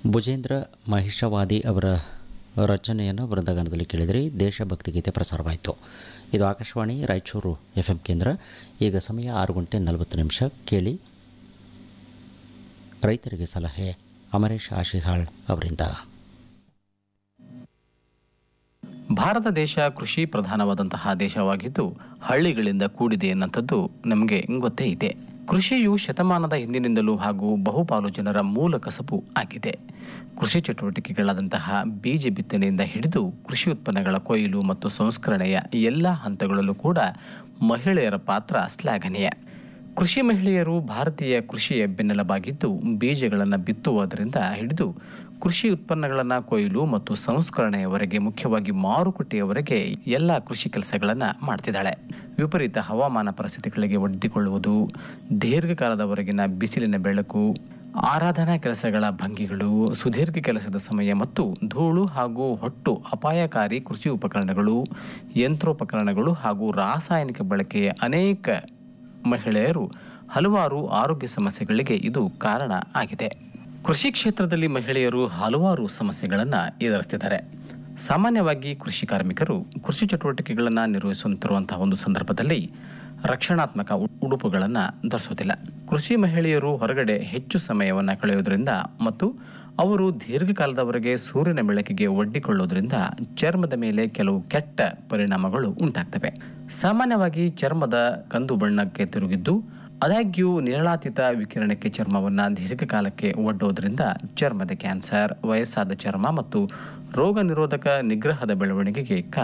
ಭುಜೇಂದ್ರ ಮಹಿಷವಾದಿ ಅವರ ರಚನೆಯನ್ನು ವೃಂದಗಾನದಲ್ಲಿ ಕೇಳಿದರೆ ದೇಶಭಕ್ತಿ ಗೀತೆ ಪ್ರಸಾರವಾಯಿತು ಇದು ಆಕಾಶವಾಣಿ ರಾಯಚೂರು ಎಫ್ ಎಂ ಕೇಂದ್ರ ಈಗ ಸಮಯ ಆರು ಗಂಟೆ ನಲವತ್ತು ನಿಮಿಷ ಕೇಳಿ ರೈತರಿಗೆ ಸಲಹೆ ಅಮರೇಶ್ ಆಶಿಹಾಳ್ ಅವರಿಂದ ಭಾರತ ದೇಶ ಕೃಷಿ ಪ್ರಧಾನವಾದಂತಹ ದೇಶವಾಗಿದ್ದು ಹಳ್ಳಿಗಳಿಂದ ಕೂಡಿದೆ ಅನ್ನಂಥದ್ದು ನಮಗೆ ಗೊತ್ತೇ ಇದೆ ಕೃಷಿಯು ಶತಮಾನದ ಹಿಂದಿನಿಂದಲೂ ಹಾಗೂ ಬಹುಪಾಲು ಜನರ ಮೂಲ ಕಸಬು ಆಗಿದೆ ಕೃಷಿ ಚಟುವಟಿಕೆಗಳಾದಂತಹ ಬೀಜ ಬಿತ್ತನೆಯಿಂದ ಹಿಡಿದು ಕೃಷಿ ಉತ್ಪನ್ನಗಳ ಕೊಯ್ಲು ಮತ್ತು ಸಂಸ್ಕರಣೆಯ ಎಲ್ಲ ಹಂತಗಳಲ್ಲೂ ಕೂಡ ಮಹಿಳೆಯರ ಪಾತ್ರ ಶ್ಲಾಘನೀಯ ಕೃಷಿ ಮಹಿಳೆಯರು ಭಾರತೀಯ ಕೃಷಿಯ ಬೆನ್ನೆಲುಬಾಗಿದ್ದು ಬೀಜಗಳನ್ನು ಬಿತ್ತುವುದರಿಂದ ಹಿಡಿದು ಕೃಷಿ ಉತ್ಪನ್ನಗಳನ್ನು ಕೊಯ್ಲು ಮತ್ತು ಸಂಸ್ಕರಣೆಯವರೆಗೆ ಮುಖ್ಯವಾಗಿ ಮಾರುಕಟ್ಟೆಯವರೆಗೆ ಎಲ್ಲ ಕೃಷಿ ಕೆಲಸಗಳನ್ನು ಮಾಡ್ತಿದ್ದಾಳೆ ವಿಪರೀತ ಹವಾಮಾನ ಪರಿಸ್ಥಿತಿಗಳಿಗೆ ಒಡ್ಡಿಕೊಳ್ಳುವುದು ದೀರ್ಘಕಾಲದವರೆಗಿನ ಬಿಸಿಲಿನ ಬೆಳಕು ಆರಾಧನಾ ಕೆಲಸಗಳ ಭಂಗಿಗಳು ಸುದೀರ್ಘ ಕೆಲಸದ ಸಮಯ ಮತ್ತು ಧೂಳು ಹಾಗೂ ಹೊಟ್ಟು ಅಪಾಯಕಾರಿ ಕೃಷಿ ಉಪಕರಣಗಳು ಯಂತ್ರೋಪಕರಣಗಳು ಹಾಗೂ ರಾಸಾಯನಿಕ ಬಳಕೆಯ ಅನೇಕ ಮಹಿಳೆಯರು ಹಲವಾರು ಆರೋಗ್ಯ ಸಮಸ್ಯೆಗಳಿಗೆ ಇದು ಕಾರಣ ಆಗಿದೆ ಕೃಷಿ ಕ್ಷೇತ್ರದಲ್ಲಿ ಮಹಿಳೆಯರು ಹಲವಾರು ಸಮಸ್ಯೆಗಳನ್ನು ಎದುರಿಸ್ತಿದ್ದಾರೆ ಸಾಮಾನ್ಯವಾಗಿ ಕೃಷಿ ಕಾರ್ಮಿಕರು ಕೃಷಿ ಚಟುವಟಿಕೆಗಳನ್ನು ನಿರ್ವಹಿಸುತ್ತಿರುವಂತಹ ಒಂದು ಸಂದರ್ಭದಲ್ಲಿ ರಕ್ಷಣಾತ್ಮಕ ಉ- ಉಡುಪುಗಳನ್ನು ಧರಿಸೋದಿಲ್ಲ ಕೃಷಿ ಮಹಿಳೆಯರು ಹೊರಗಡೆ ಹೆಚ್ಚು ಸಮಯವನ್ನು ಕಳೆಯೋದ್ರಿಂದ ಮತ್ತು ಅವರು ದೀರ್ಘಕಾಲದವರೆಗೆ ಸೂರ್ಯನ ಬೆಳಕಿಗೆ ಒಡ್ಡಿಕೊಳ್ಳೋದ್ರಿಂದ ಚರ್ಮದ ಮೇಲೆ ಕೆಲವು ಕೆಟ್ಟ ಪರಿಣಾಮಗಳು ಉಂಟಾಗ್ತವೆ ಸಾಮಾನ್ಯವಾಗಿ ಚರ್ಮದ ಕಂದು ಬಣ್ಣಕ್ಕೆ ತಿರುಗಿದ್ದು ಆದಾಗ್ಯೂ ನೇರಳಾತೀತ ವಿಕಿರಣಕ್ಕೆ ಚರ್ಮವನ್ನು ದೀರ್ಘಕಾಲಕ್ಕೆ ಒಡ್ಡೋದ್ರಿಂದ ಚರ್ಮದ ಕ್ಯಾನ್ಸರ್ ವಯಸ್ಸಾದ ಚರ್ಮ ಮತ್ತು ರೋಗ ನಿರೋಧಕ ನಿಗ್ರಹದ ಬೆಳವಣಿಗೆಗೆ ಕಾರಣ